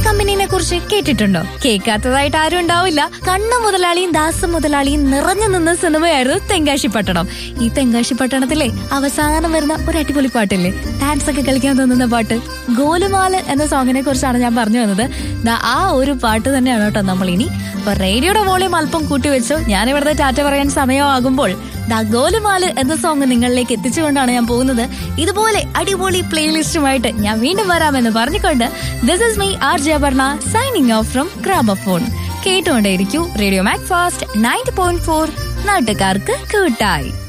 കമ്പനിനെ കുറിച്ച് കേട്ടിട്ടുണ്ടോ കേൾക്കാത്തതായിട്ട് ആരും ഉണ്ടാവില്ല കണ്ണു മുതലാളിയും ദാസ മുതലാളിയും നിറഞ്ഞു നിന്ന സിനിമയായിരുന്നു തെങ്കാശി പട്ടണം ഈ തെങ്കാശി പട്ടണത്തിലെ അവസാനം വരുന്ന ഒരു അടിപൊളി പാട്ടില്ലേ ഡാൻസ് ഒക്കെ കളിക്കാൻ തോന്നുന്ന പാട്ട് ഗോലുമാല് എന്ന സോങ്ങിനെ കുറിച്ചാണ് ഞാൻ പറഞ്ഞു വന്നത് ദാ ആ ഒരു പാട്ട് തന്നെയാണ് കേട്ടോ നമ്മൾ ഇനി അപ്പൊ റേഡിയോയുടെ വോളിയം അല്പം കൂട്ടി വെച്ചു ഞാൻ ഇവിടുത്തെ ടാറ്റ പറയാൻ സമയമാകുമ്പോൾ ദാ ഗോലുമാല് എന്ന സോങ് നിങ്ങളിലേക്ക് എത്തിച്ചുകൊണ്ടാണ് ഞാൻ പോകുന്നത് ഇതുപോലെ അടിപൊളി പ്ലേലിസ്റ്റുമായിട്ട് ഞാൻ വീണ്ടും വരാമെന്ന് പറഞ്ഞുകൊണ്ട് this is me R Jayavarna signing off from ക്രാബഫോൺ കേട്ടുകൊണ്ടേയിരിക്കൂ radio Mac fast ninety point four നാട്ടുകാർക്ക് കൂട്ടായി